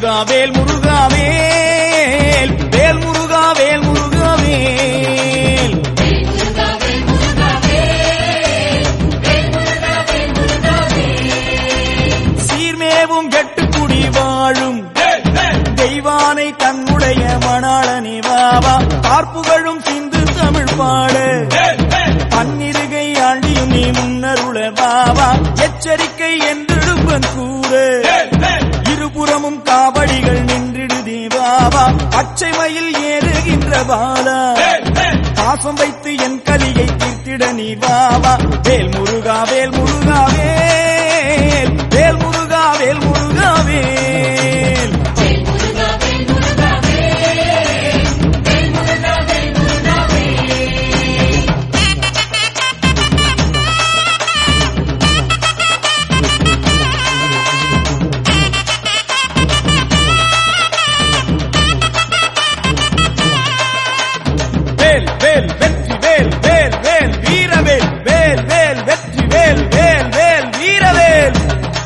முருகா வேல் முருகா வேல் வேல் முருகா வேல் முருகா வேல் சீர்மேவும் கெட்டுக்குடி வாழும் தெய்வானை தன்னுடைய மணாளனி வாவா பார்ப்புகழும் சிந்து தமிழ் பாடு பன்னிருகை ஆண்டியும் நீ முன்னருள வாவா எச்சரிக்கை என்றெடுப்பன் கூறு இருபுறமும் காவடிகள் நின்றிடுதி வாவா பச்சை மயில் ஏறுகின்ற பாலா பாசம் வைத்து என் கலியை தீர்த்திட நீ வாவா வேல் முருகா வேல் முருகா வேல் வேல் முருகா வேல் முருகா வேல் வேல் வேல் வெற்றி வேல் வேல் வேல் வீரவேல் வேல் வேல் வெற்றி வேல் வேல் வேல் வீரவேல்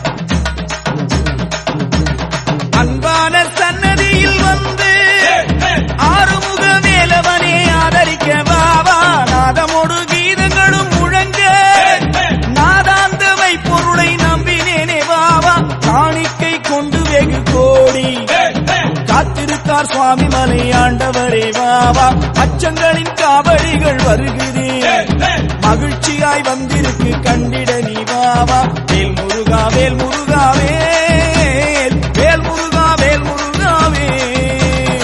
அன்பான சன்னதியில் வந்து ஆறுமுக வேலவனே ஆதரிக்க பாபா நாதமோடு கீதங்களும் முழங்க நாதாந்தவை பொருளை நம்பினேனே பாபா காணிக்கை கொண்டு வெகு கோடி காத்திருக்கார் சுவாமி மலை ஆண்டவரே வாவா அச்சங்களின் காவடிகள் வருகிறே மகிழ்ச்சியாய் வந்திருக்கு கண்டிட நீ வாவா வேல் முருகா வேல் முருகா வேல் வேல் முருகா வேல் முருகா வேல்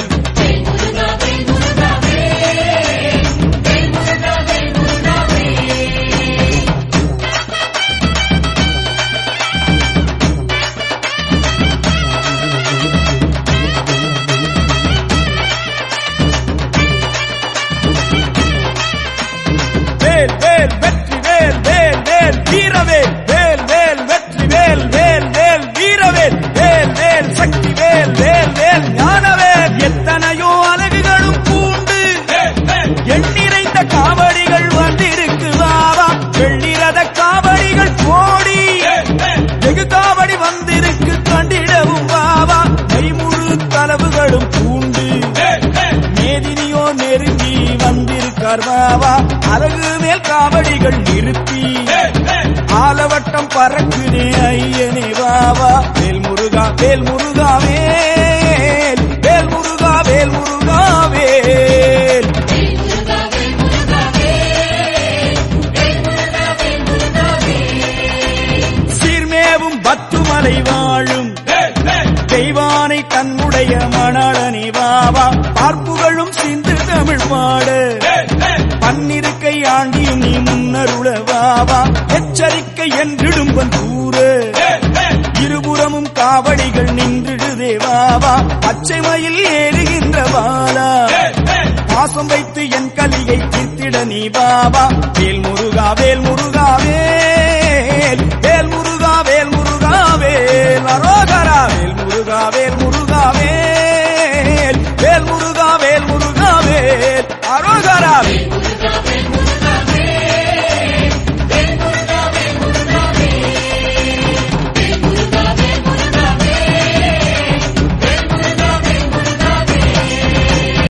வேல் வேல் வெற்றி வேல் வேல் வேல் வீரவேல் வேல் வேல் வெற்றி வேல் வேல் வேல் வீரவேல் வேல் வேல் சக்தி வேல் வேல் வேல் ஞானவேல் எத்தனையோ அழகுகளும் பூண்டு எண்ணிறைந்த காவடிகள் வந்திருக்கு வாவா வெள்ளிரத காவடிகள் கோடி வெகு காவடி வந்திருக்கு கண்டிடவும் வாவா கைமுழு கலவுகளும் பூண்டு மேதினியோ நெருங்கி வந்திருக்கார் வாவா அழகு மேல் காவடிகள் நிறுத்தி ஆலவட்டம் பறக்குதே ஐயனே வாவா வேல் முருகா வேல் முருகா வேல் வேல் முருகா வேல் முருகா வேல் சீர்மேவும் பத்துமலை வாழும் தெய்வானை தன்னுடைய மணாளனி வாவா பார்ப்புகளும் சிந்து தமிழ் பாடு பன்னிருக்கை ஆண்டியும் நீ முன்னருள வாவா எச்சரிக்கை என்றிடும்பன் கூறு இருபுறமும் காவடிகள் நின்றிடுதே வாவா பச்சை மயில் ஏறுகின்ற பாலா பாசம் வைத்து என் கலியை தீர்த்திட நீ பாபா வேல் முருகா வேல் முருகா வேல் வேல் முருகா வேல் முருகா வேல் அரோகரா வேல் முருகா வேல் முருகா